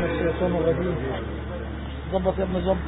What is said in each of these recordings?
الشيطان الرجيم ظبط يا ابن ظبط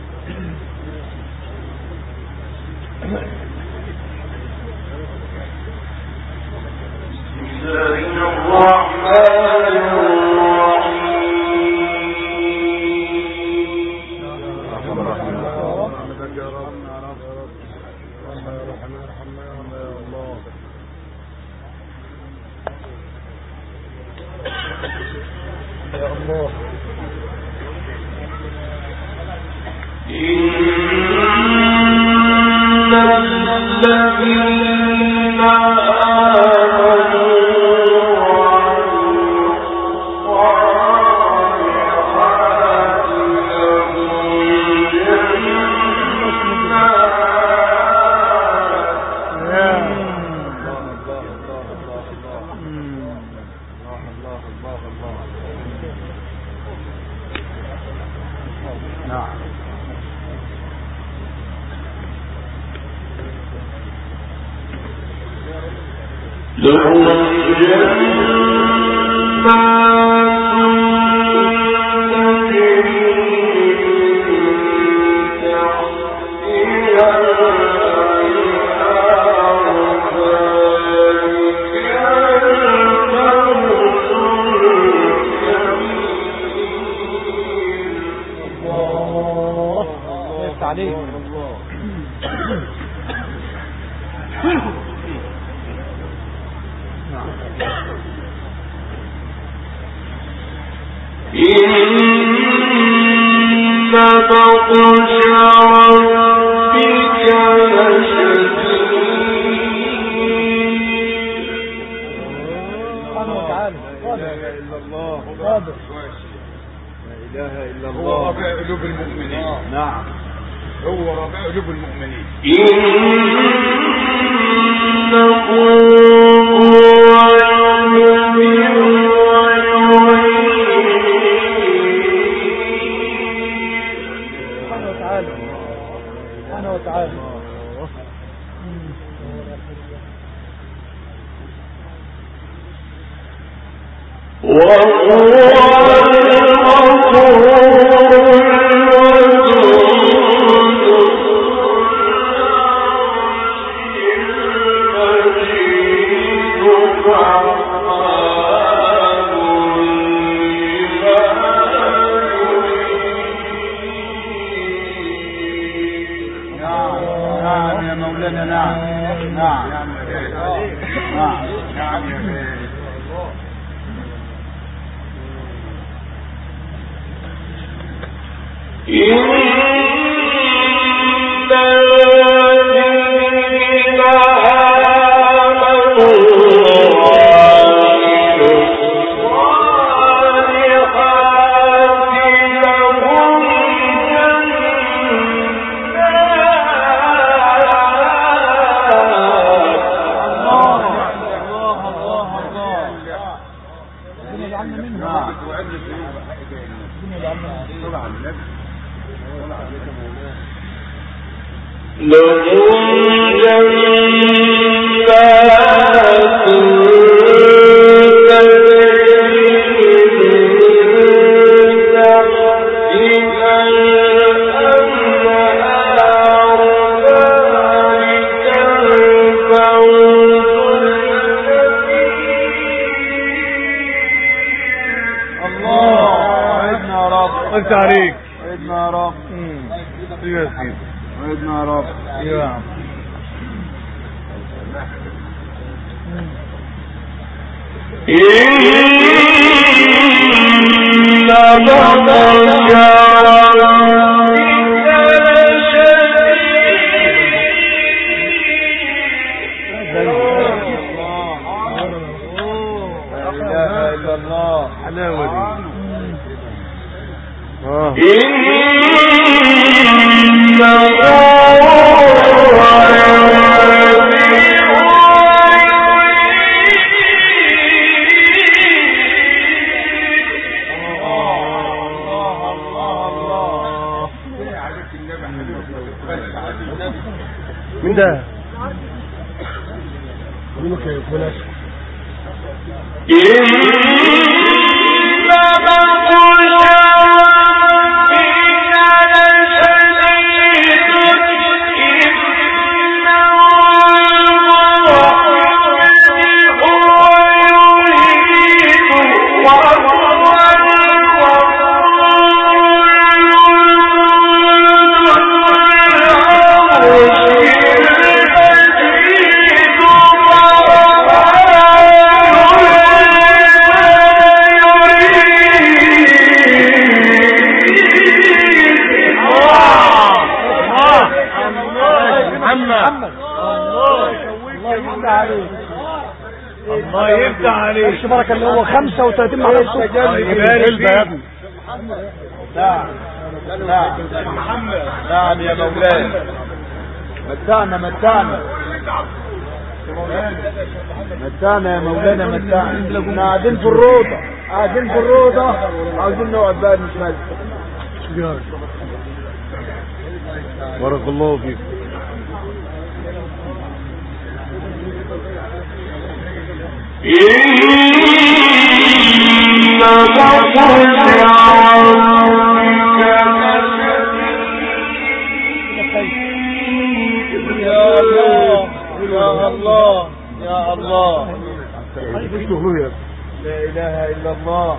إنما اللي هو 35 مع نفسه الجلد يا ابني نعم نعم نعم يا مولاي متعنا متعنا متعنا يا مولانا متعنا احنا قاعدين في الروضة قاعدين في الروضة عاوزين نقعد بقى نتمشى بارك الله فيك يا الله يا الله يا الله لا اله الا الله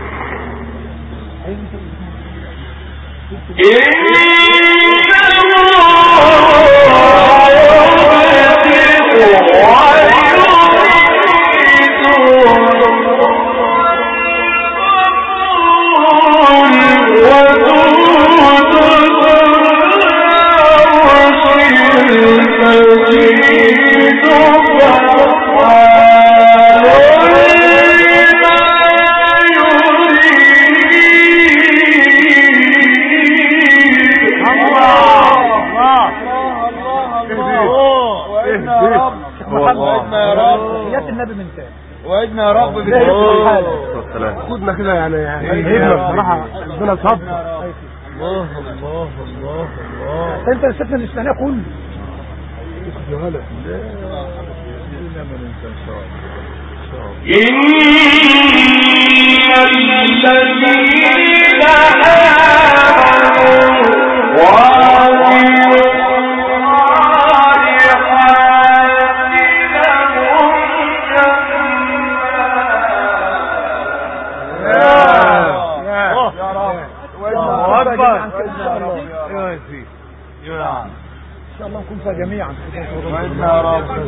وإنا يا رب وإنا يا رب يات النبي من تاني وإنا يا رب والسلام خدنا كده يعني يعني هدنا بصراحه ربنا صبر الله الله الله الله انت نسيتنا الاستثناء كله يا رب الله أكبر. ان شاء الله نكون فيها جميعا وإنا يا رب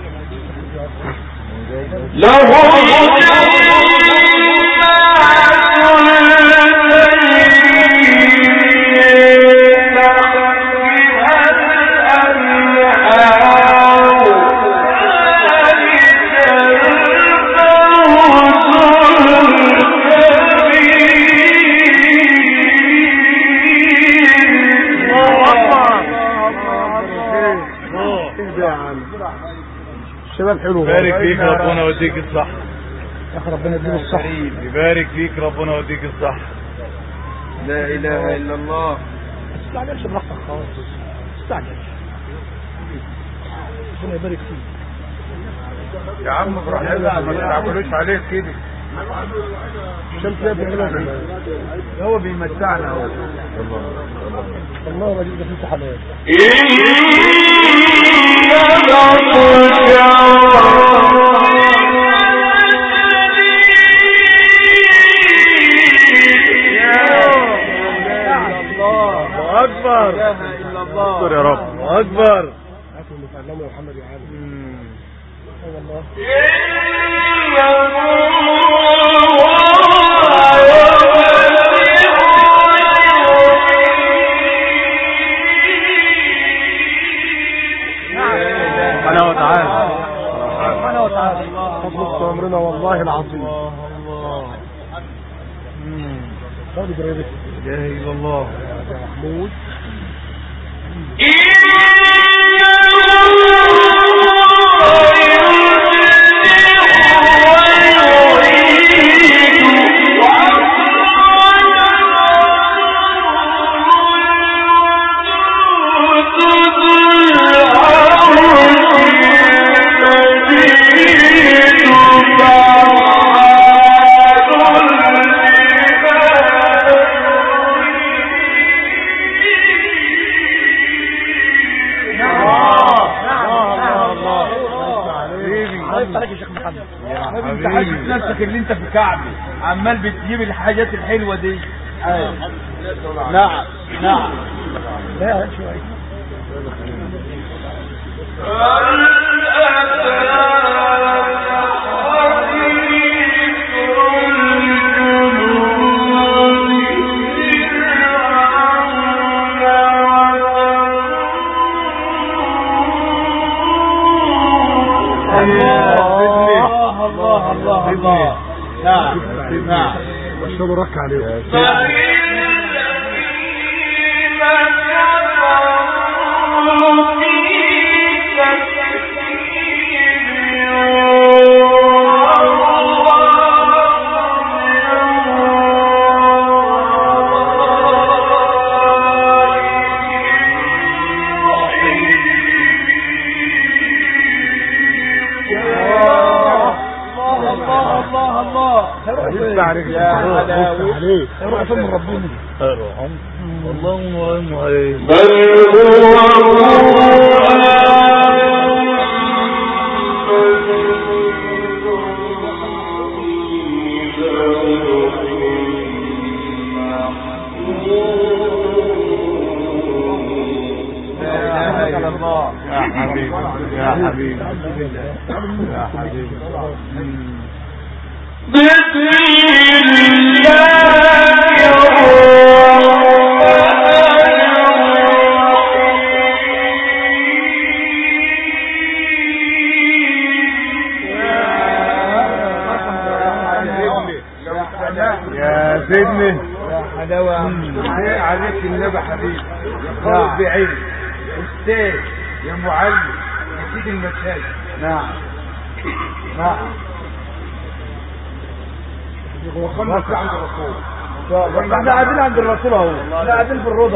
الشباب حلو يبارك فيك ربنا يوديك الصح يا اخي ربنا يديله الصحه يبارك فيك ربنا يوديك الصح لا إله إلا الله ما تستعجلش براحتك خالص ما تستعجلش ربنا يبارك فيك يا عم براحتك ما تعملوش عليك كده عشان تلاقي بيعملها هو بيمتعنا هو الله وليك ده في حلال الله أكبر لا إله إلا الله أكبر يا رب أكبر هاتوا اللي تعلموا يا محمد يا عالم اه والله سبحانه وتعالى سبحانه وتعالى فضل امرنا والله العظيم الله برضه جريدة لا إله إلا الله محمود الله يفتح عليك يا شيخ محمد انت حاسس نفسك اللي انت في كعبي عمال بتجيب الحاجات الحلوه دي ايوه نعم نعم لا شوية الله الله الله الله الله نعم نعم والشباب رك عليهم الله الله الله الله لسه عليك يا حلاوة عليك روح فين من ربنا ارحم اللهم ارحم لا اله الا الله يا حبيبي يا حبيبي يا حبيبي يا سيدني يا حلاوة عليك النبي حبيبي يا خالد بعين استاذ يا معلم يا سيدي المشايخ نعم نعم وصلنا في عند الرسول احنا قاعدين عند الرسول اهو احنا قاعدين في الروضه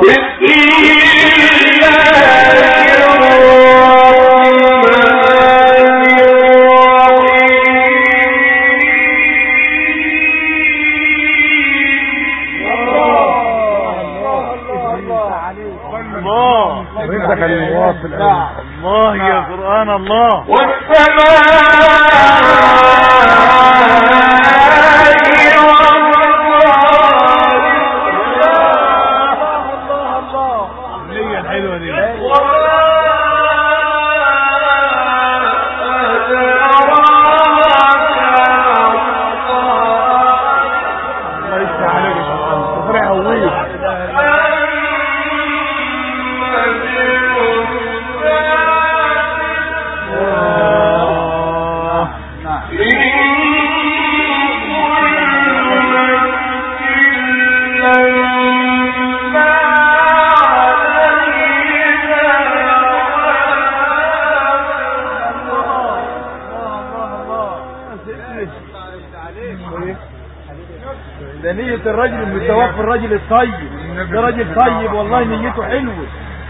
الله رزقك المواصل نعم الله يا قرآن الله الله الله النية الحلوة دي الله يفتح عليك يا شيخ ربنا يقويك ده نية الرجل المتوفى الرجل الطيب ده راجل طيب والله نيته حلوة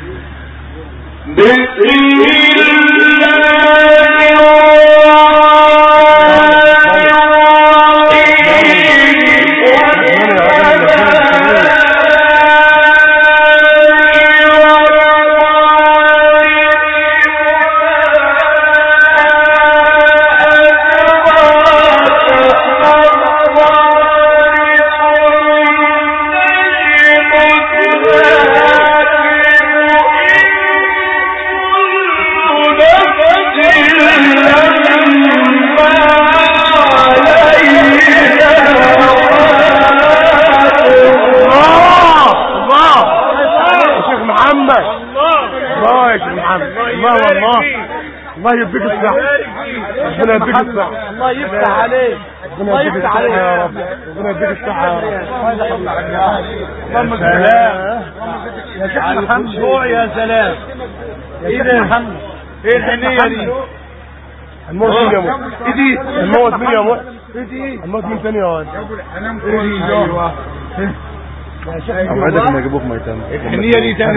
الله يا شيخ محمد الله يا شيخ محمد الله والله الله يديك الصحة ربنا يديك الصحة الله يفتح عليك ربنا الله يديك يفتح الصحة يا عليك رب ربنا يديك الصحة يا رب اللهم سلام يا شيخ محمد جوع يا سلام يا شيخ محمد ايه الحنية دي الموت مين يا موت ايدي الموت مين يا موت ايدي الموت مين تاني يا واد ايوه يا شيخ اوعدك ان اجيبوك ميتان الحنية دي تاني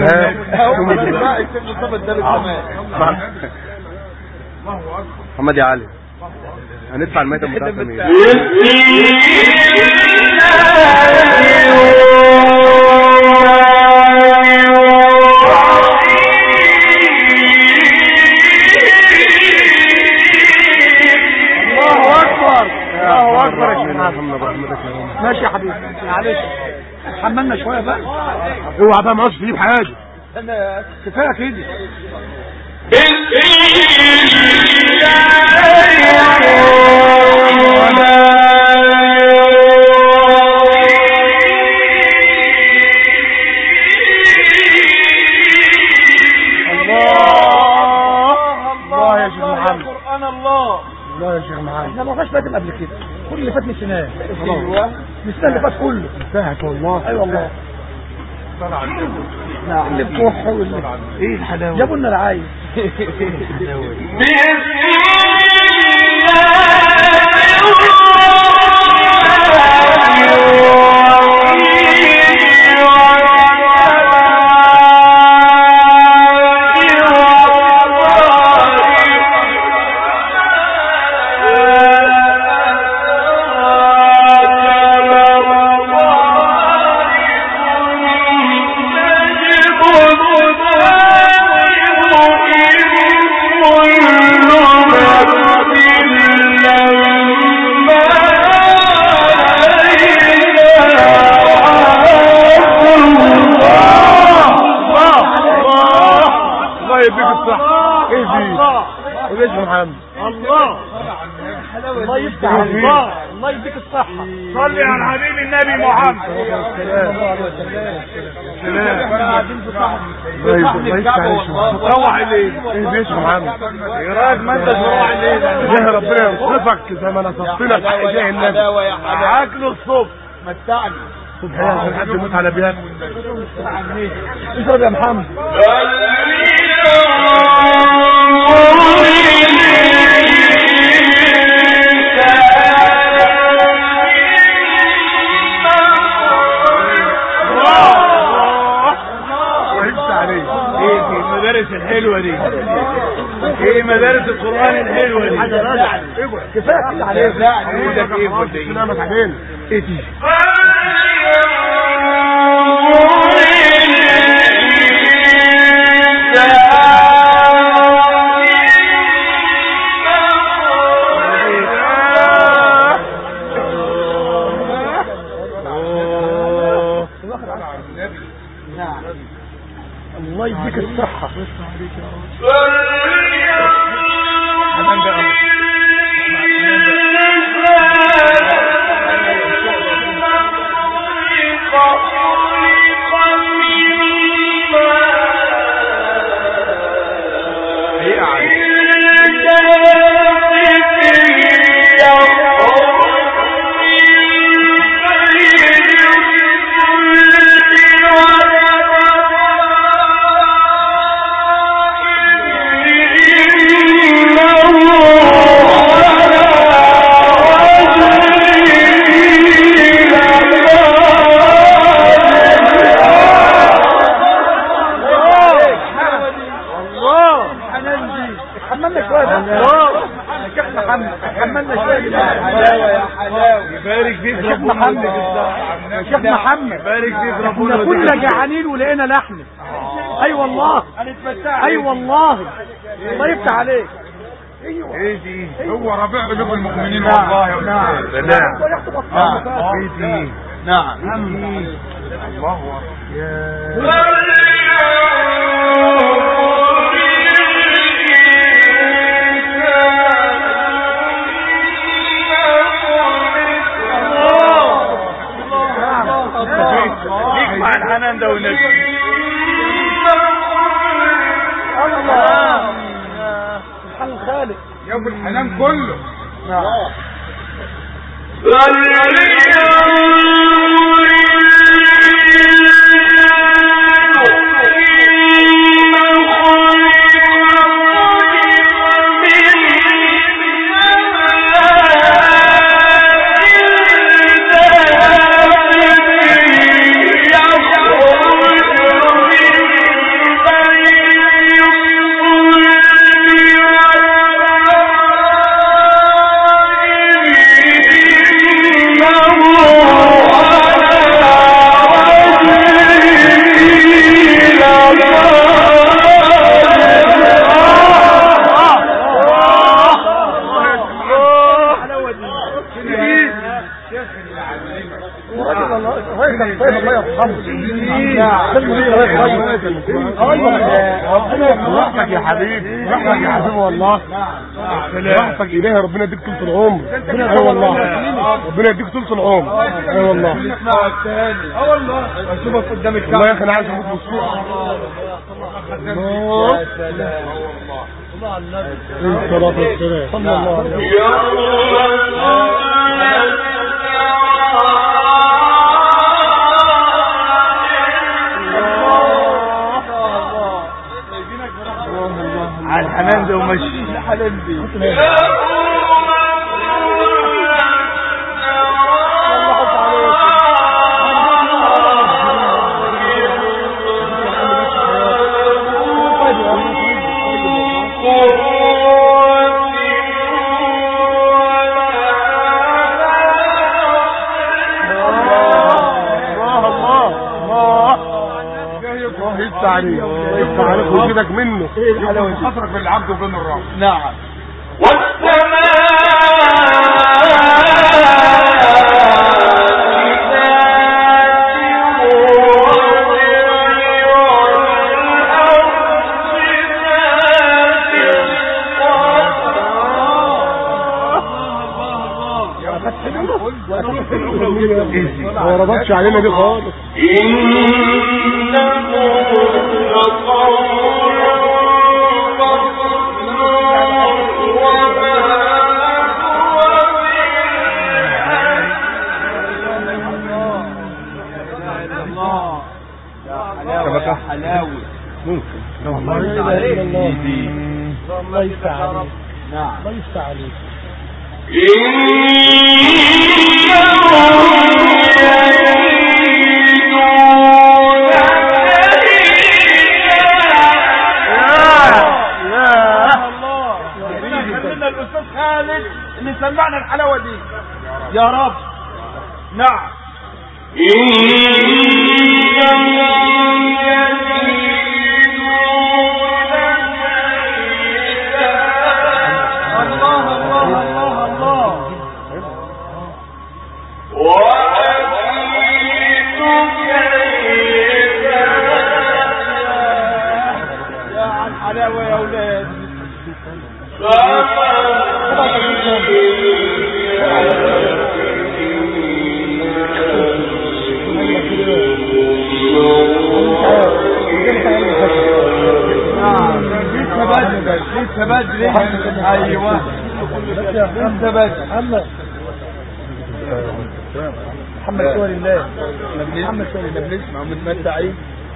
محمد يا علي هندفع الميتة بتاعت مين الله اكبر الله اكبر يا شيخ محمد محمد برحمتك يا رب ماشي يا حبيبي معلش حملنا شويه بقى اوعى بقى ما عادش تجيب حاجة انا كفايه كده الله الله يا شيخ محمد قران الله الله يا شيخ محمد احنا ما فيش باتم قبل كده كل اللي فات نسيناه السنه اللي فات كله انتهت والله اي والله اللي بتوحى واللي ايه الحلاوه جابوا لنا العايز الله يديك الصحة ايه دي وليش محمد الله الله يفتح إيه عليك دي؟ الله الله يديك الصحة صلي على حبيب النبي محمد قاعدين في صحن الله يفتح الله يفتح عليك محمد. روح الليل ايه ديش محمد يا راجل ما انت تروح الليل جاه ربنا ينصفك زي ما نصفتنا في حق جاه النبي معاك له الصبح متعني سبحان الله حد يموت على بيات اشرب يا محمد الله يفتح عليك ايه دي المدارس الحلوه دي ايه مدارس القران الحلوه دي كفايه كده عليك ايدك ايه ولا ايه سلامك علينا ايه دي الله يديك الصحة حملنا شوية الله شيخ محمد حملنا شوية حلاوه يا حلاوه يبارك فيك شيخ ربنا محمد يا شيخ محمد يبارك فيك احنا ربنا كنا جعانين ولقينا لحم اي والله اي والله الله يفتح عليك ايه دي هو ربيع قلوب المؤمنين نعم، والله يا نعم. استاذ نعم. نعم ايه دي نعم الله اكبر ليك مع الحنان ده والنبي الله سبحان الخالق يا ابو الحنان كله راجل الله راجل طيب الله يرحمه سلم لي ايوه ربنا يفرحك يا حبيبي يفرحك يا حبيبي والله راحتك الهي ربنا يديك طول العمر اي والله ربنا يديك طول العمر اي والله اه والله اشوفك قدام والله يا اخي انا عايز اموت مبسوط يا سلام الصلاة والسلام صلى الله عليه وسلم على الحنان ده ومشي الحلال دي الله الله الله الله يفتح عليك يفتح عليك ويجيبك منه ايه الحلاوه دي حصرك بين العبد وبين الرب نعم ما ربطش علينا دي خالص حلاوه حلاوه ممكن الله يفتح عليك الله يفتح عليك نعم الله يفتح عليك الله خلينا الاستاذ خالد اللي سمعنا الحلاوه دي يا رب نعم الله الله الله الله يا عن حلاوه يا اولاد نعم لسه بدري لسه بدري ايوه لسه بدري محمد سوري الله محمد سوري الله بنسمع ومتمتعين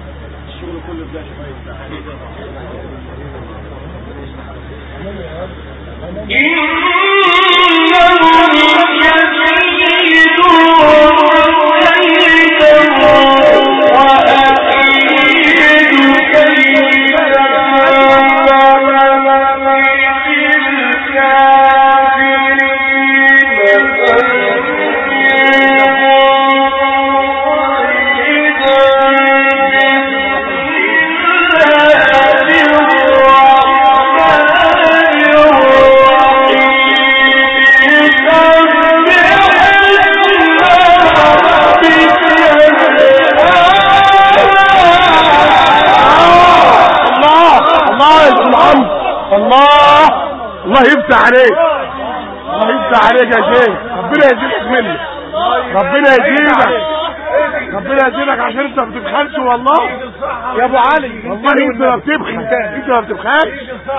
الله الله يا محمد الله الله يفتح عليك الله يفتح عليك يا شيخ ربنا يزيدك منه ربنا يزيدك ربنا يزيدك عشان انت ما بتبخلش والله يا ابو علي والله انت ما بتبخل انت ما بتبخلش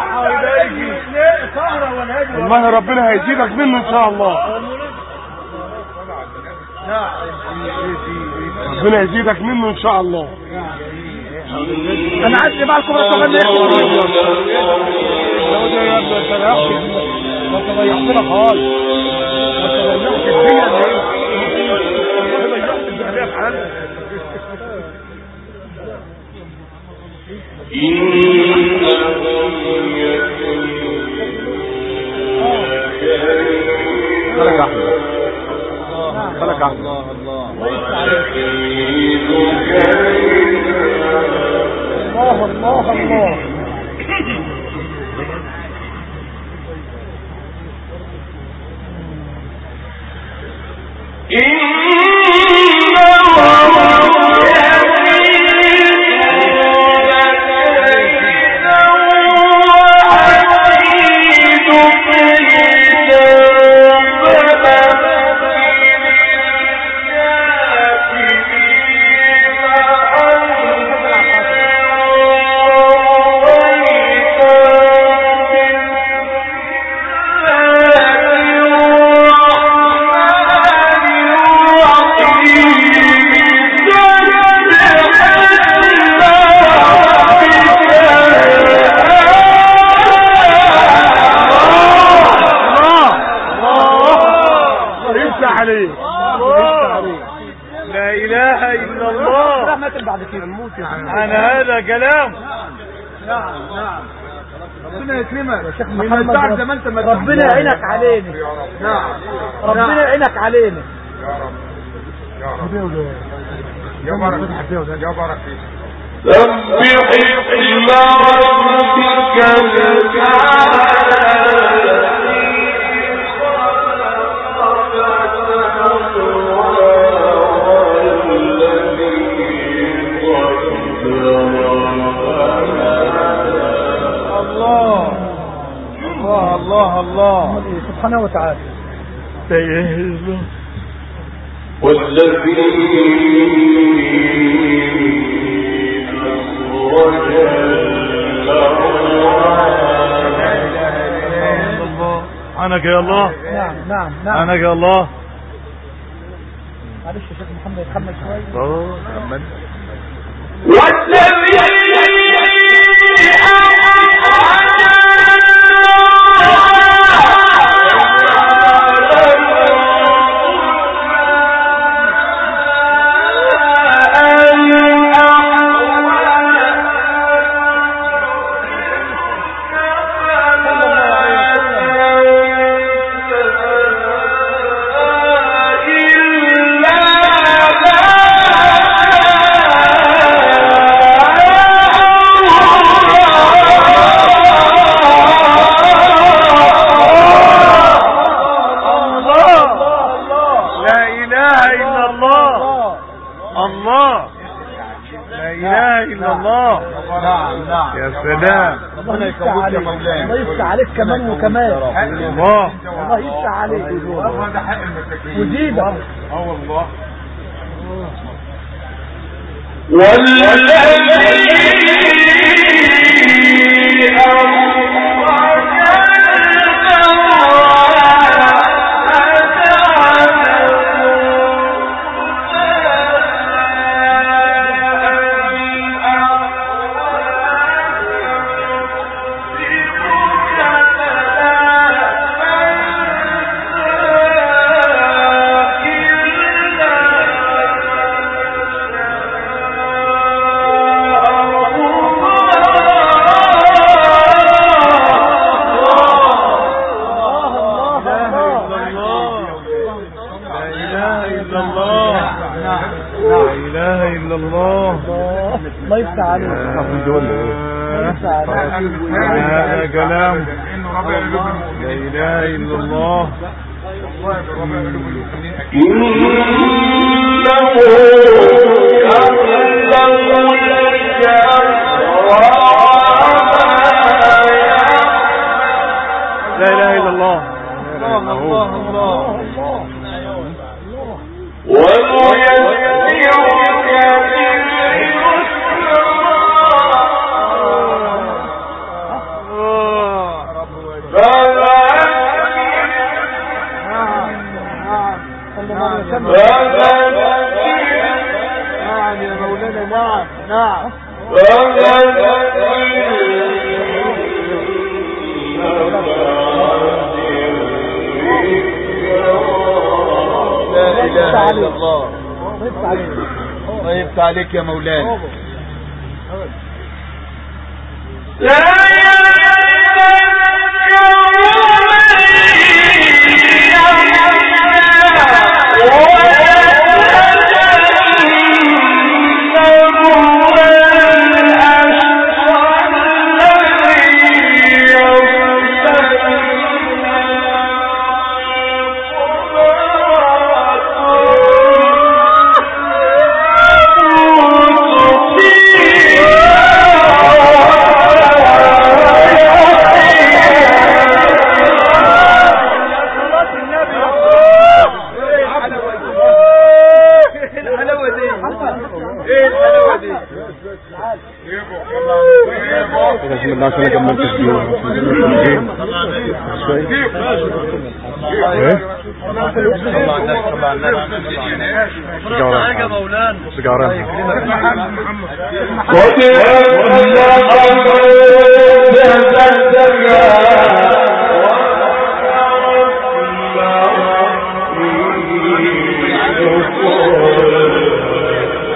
والله ربنا هيزيدك منه ان شاء الله ربنا يزيدك منه ان شاء الله انا عايز بقى الكبرى ما تضيعتنا خالص ما تضيعش الدنيا ما تضيعش الدنيا في حالنا خلك احمد خلك احمد الله الله الله الله الله Yeah. الا الله مات بعد كده انا هذا كلام نعم نعم ربنا يكرمك يا شيخ محمد زي ما انت ربنا يعينك علينا نعم ربنا يعينك علينا يا بركة يا بركة سبح اسم ربك الله الله الله الله سبحانه وتعالى والذي أخرج عنك يا الله نعم نعم نعم عنك يا الله معلش يا شيخ محمد يتحمل شويه لا اله الا الله الله لا اله الا الله نعم نعم يا سلام ربنا يفتح عليك الله يفتح عليك كمان وكمان الله الله يفتح عليك هذا حق المساكين وزيدك اه والله لا اله الا الله لا اله الا الله الله يفتح عليك الله يفتح عليك هذا كلام انه ربنا يقلب لا المؤمنين اله الا الله والله ربنا يقلب المؤمنين اكيد لا اله الا الله الله الله الله صلى الله عليه وسلم نعم يا مولانا نعم نعم لا اله الا الله الله يفتح عليك الله يفتح عليك يا مولانا بسم الله عشان اكمل تسجيل سيجارة قد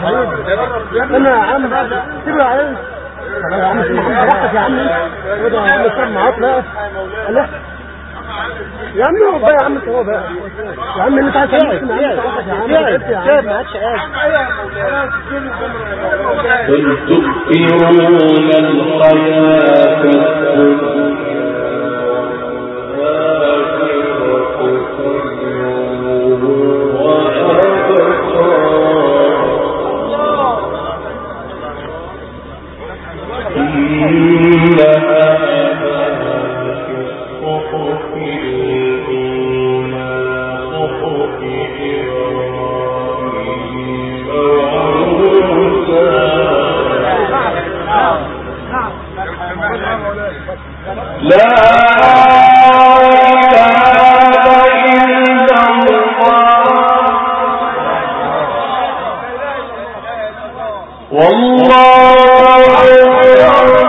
انا يا عم سيبه عليك يا عم براحتك يا عم خد يا عم استنى معاك لا لا يا عم هو بقى يا عم هو بقى يا عم انت عايز تسمع يا عم يا عم ما عادش بل تؤثرون الحياة الدنيا والآخرة خير وأبقى إن هذا في الصحف الأولى صحف إبراهيم وموسى لا إله إلا الله والله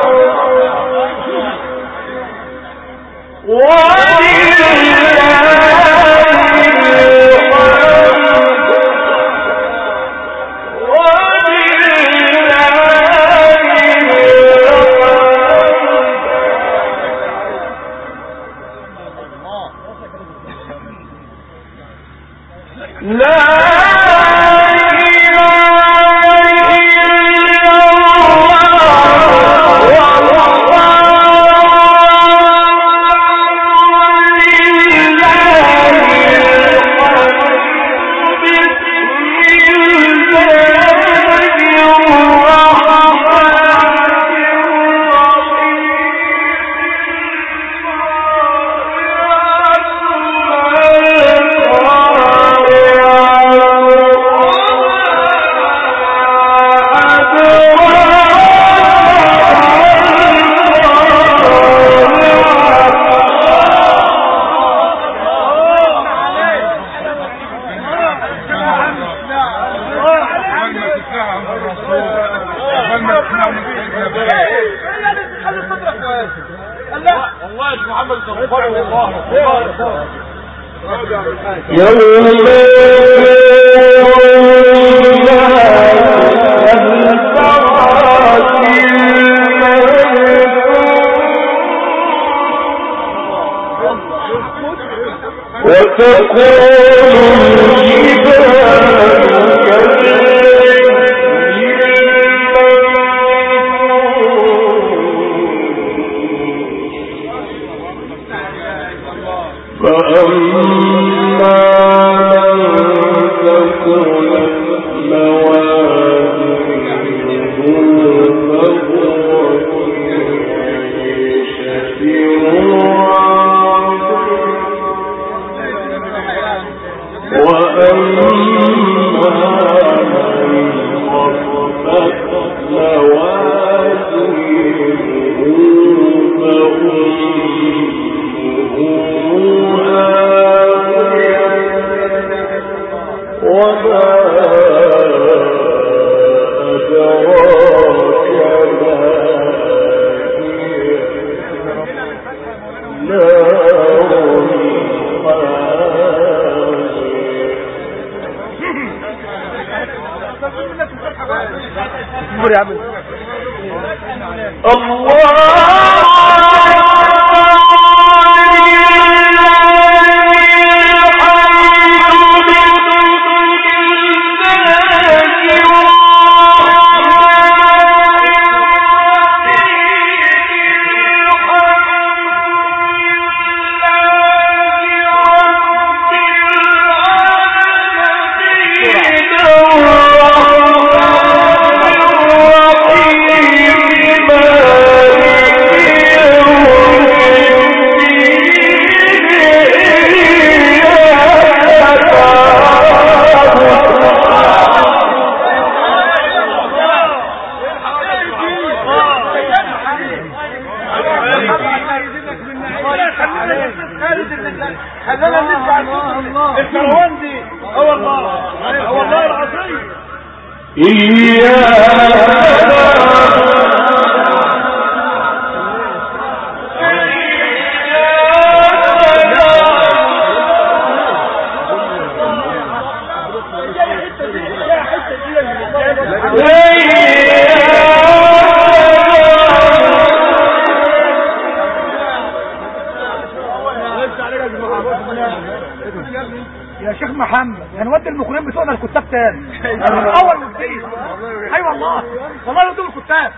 يوم وتكون الجبال فأما من ثقلت موازينه فهو في عيشة راضية وأما من خفت موازينه فأمه هاوية وما أدراك ما هي نار اصبر يا عم خلينا نسمع الكروان دي هو والله هو والله العظيم إياك يا شيخ محمد هنودي المخرجين بتوعنا الكتاب تاني من اول وجديد اي والله والله يودوا الكتاب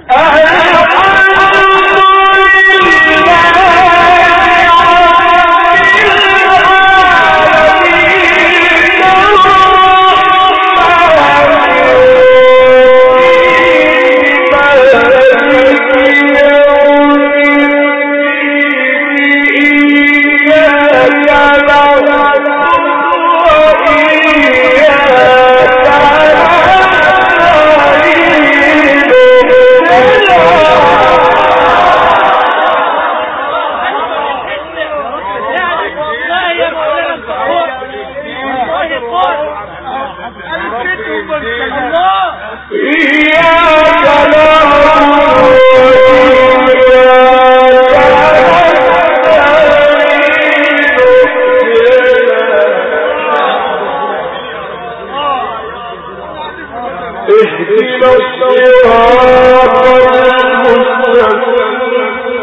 اهدنا الصراط المستقيم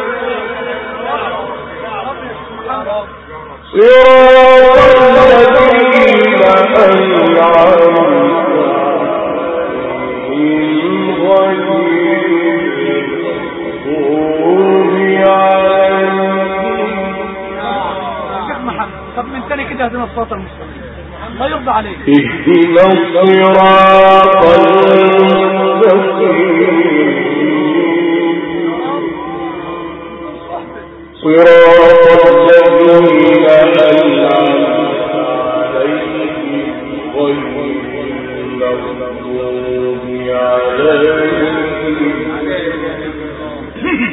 صراط الذين أنعمت عليهم غير المغضوب عليهم شيخ محمد طب من تاني كده هدينا الصراط المستقيم الله يرضى عليك اهدنا الصراط المستقيم صراط الذين أنعمت عليهم غير المغضوب عليهم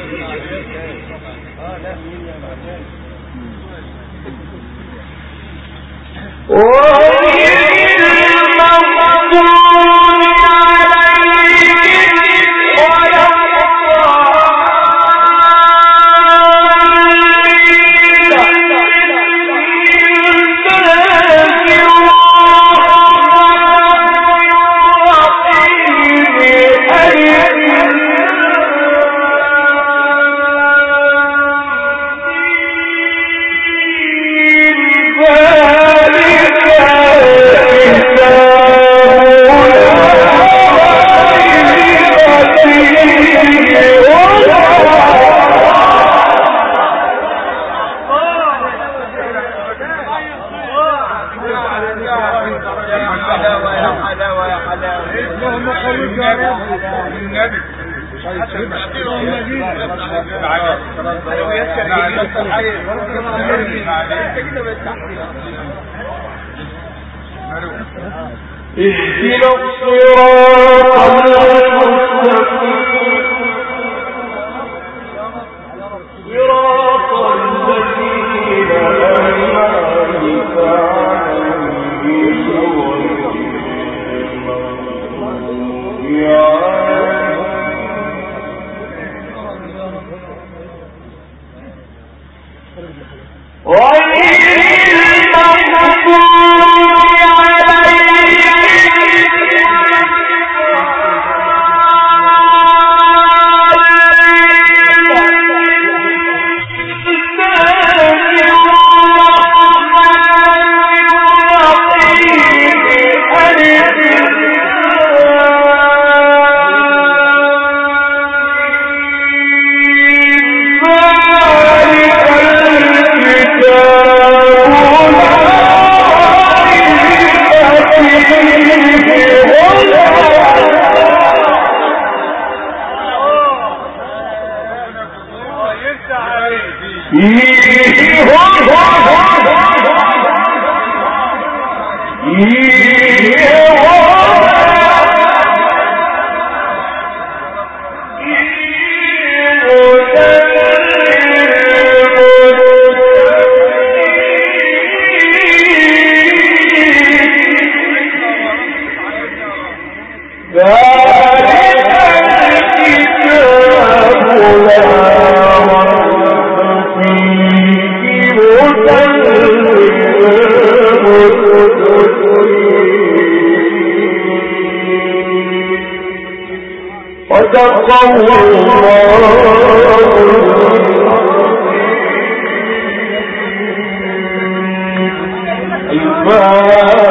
اهدنا الصراط المستقيم صراط الذين أنعمت عليهم غير المغضوب عليهم غير المغضوب صدق الله عباد